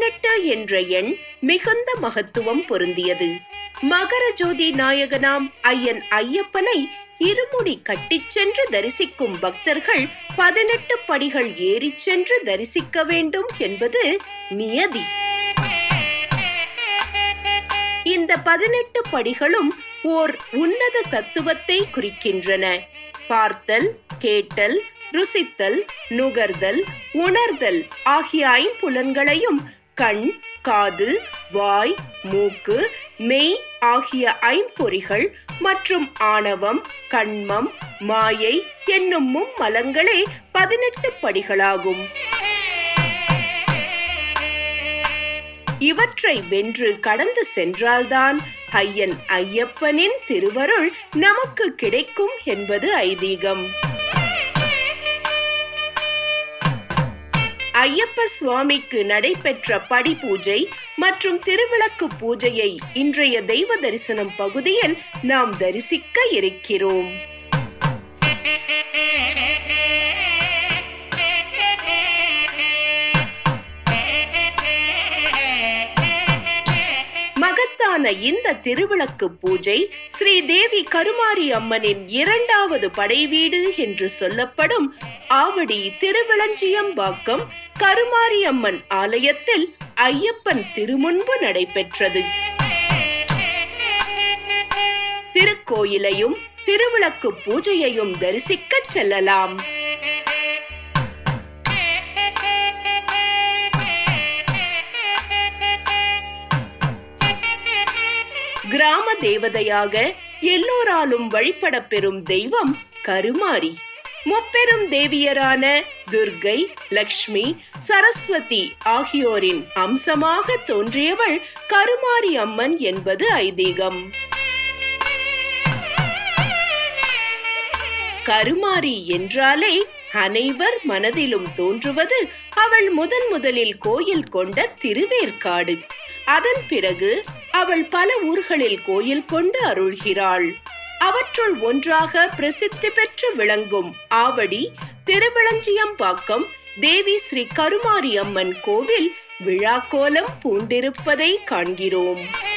பதினெட்டு என்ற எண் மிகுந்த மகத்துவம் பொருந்தியது மகர ஜோதி நாயகனாம் ஐயன் ஐயப்பனை இருமுடி கட்டிச் சென்று தரிசிக்கும் பக்தர்கள் பதினெட்டு படிகள் ஏறிச் சென்று தரிசிக்க வேண்டும் என்பது நியதி இந்த பதினெட்டு படிகளும் ஓர் உன்னத தத்துவத்தை குறிக்கின்றன பார்த்தல் கேட்டல் ருசித்தல் நுகர்தல் உணர்தல் ஆகிய ஐம்புலன்களையும் கண் காது வாய் மூக்கு மெய் ஆகிய ஐம்பொறிகள் மற்றும் ஆணவம் கண்மம் மாயை என்னும் மும்மலங்களே பதினெட்டு படிகளாகும் இவற்றை வென்று கடந்து சென்றால்தான் ஐயன் ஐயப்பனின் திருவருள் நமக்கு கிடைக்கும் என்பது ஐதீகம் ஐயப்ப சுவாமிக்கு நடைபெற்ற படி பூஜை மற்றும் திருவிளக்கு பூஜையை இன்றைய தெய்வ தரிசனம் பகுதியில் நாம் தரிசிக்க இருக்கிறோம் மகத்தான இந்த திருவிளக்கு பூஜை ஸ்ரீதேவி கருமாரி அம்மனின் இரண்டாவது படைவீடு என்று சொல்லப்படும் ஆவடி திருவிளஞ்சியம்பாக்கம் கருமாரி அம்மன் ஆலயத்தில் ஐயப்பன் திருமுன்பு நடைபெற்றது திருக்கோயிலையும் திருவிளக்கு பூஜையையும் தரிசிக்கச் செல்லலாம் கிராம தேவதையாக எல்லோராலும் வழிபட பெறும் தெய்வம் கருமாரி முப்பெரும் தேவியரான துர்கை லக்ஷ்மி சரஸ்வதி ஆகியோரின் அம்சமாக தோன்றியவள் கருமாரி அம்மன் என்பது ஐதீகம் கருமாரி என்றாலே அனைவர் மனதிலும் தோன்றுவது அவள் முதன் முதலில் கோயில் கொண்ட திருவேற்காடு அதன் பிறகு அவள் பல ஊர்களில் கோயில் கொண்டு அருள்கிறாள் அவற்றுள் ஒன்றாக பிரசித்தி பெற்று விளங்கும் ஆவடி திருவிளஞ்சியம்பாக்கம் தேவி ஸ்ரீ கருமாரி அம்மன் கோவில் விழாக்கோலம் பூண்டிருப்பதை காண்கிறோம்